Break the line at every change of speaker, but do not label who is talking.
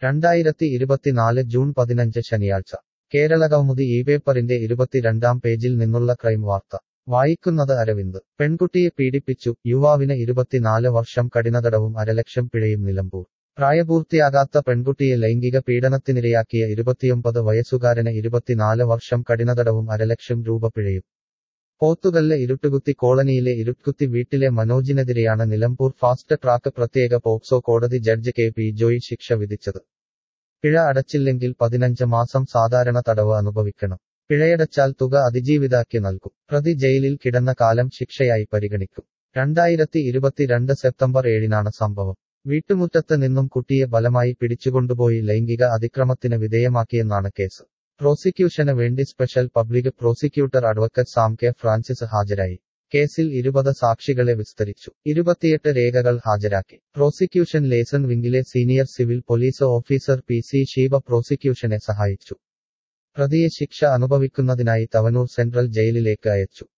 രണ്ടായിരത്തി ഇരുപത്തിനാല് ജൂൺ പതിനഞ്ച് ശനിയാഴ്ച കേരളകൗമുദി ഈ പേപ്പറിന്റെ ഇരുപത്തിരണ്ടാം പേജിൽ നിന്നുള്ള ക്രൈം വാർത്ത വായിക്കുന്നത് അരവിന്ദ് പെൺകുട്ടിയെ പീഡിപ്പിച്ചു യുവാവിന് ഇരുപത്തിനാല് വർഷം കഠിനതടവും അരലക്ഷം പിഴയും നിലമ്പൂർ പ്രായപൂർത്തിയാകാത്ത പെൺകുട്ടിയെ ലൈംഗിക പീഡനത്തിനിരയാക്കിയ ഇരുപത്തിയൊമ്പത് വയസ്സുകാരന് ഇരുപത്തിനാല് വർഷം കഠിനതടവും അരലക്ഷം രൂപ പിഴയും പോത്തുകല്ല് ഇരുട്ടുകുത്തി കോളനിയിലെ ഇരുട്ടുകുത്തി വീട്ടിലെ മനോജിനെതിരെയാണ് നിലമ്പൂർ ഫാസ്റ്റ് ട്രാക്ക് പ്രത്യേക പോക്സോ കോടതി ജഡ്ജ് കെ പി ജോയി ശിക്ഷ വിധിച്ചത് പിഴ അടച്ചില്ലെങ്കിൽ പതിനഞ്ച് മാസം സാധാരണ തടവ് അനുഭവിക്കണം പിഴയടച്ചാൽ തുക അതിജീവിതാക്കി നൽകും പ്രതി ജയിലിൽ കിടന്ന കാലം ശിക്ഷയായി പരിഗണിക്കും രണ്ടായിരത്തി ഇരുപത്തിരണ്ട് സെപ്റ്റംബർ ഏഴിനാണ് സംഭവം വീട്ടുമുറ്റത്ത് നിന്നും കുട്ടിയെ ബലമായി പിടിച്ചുകൊണ്ടുപോയി ലൈംഗിക അതിക്രമത്തിന് വിധേയമാക്കിയെന്നാണ് കേസ് പ്രോസിക്യൂഷന് വേണ്ടി special public prosecutor advocate Sam K Francis ഹാജരായി കേസിൽ ഇരുപത് സാക്ഷികളെ വിസ്തരിച്ചു ഇരുപത്തിയെട്ട് രേഖകൾ ഹാജരാക്കി പ്രോസിക്യൂഷൻ ലേസൺ വിംഗിലെ senior civil police officer P C Sheeba പ്രോസിക്യൂഷനെ സഹായിച്ചു പ്രതിയെ ശിക്ഷ അനുഭവിക്കുന്നതിനായി തവനൂർ സെൻട്രൽ ജയിലിലേക്ക് അയച്ചു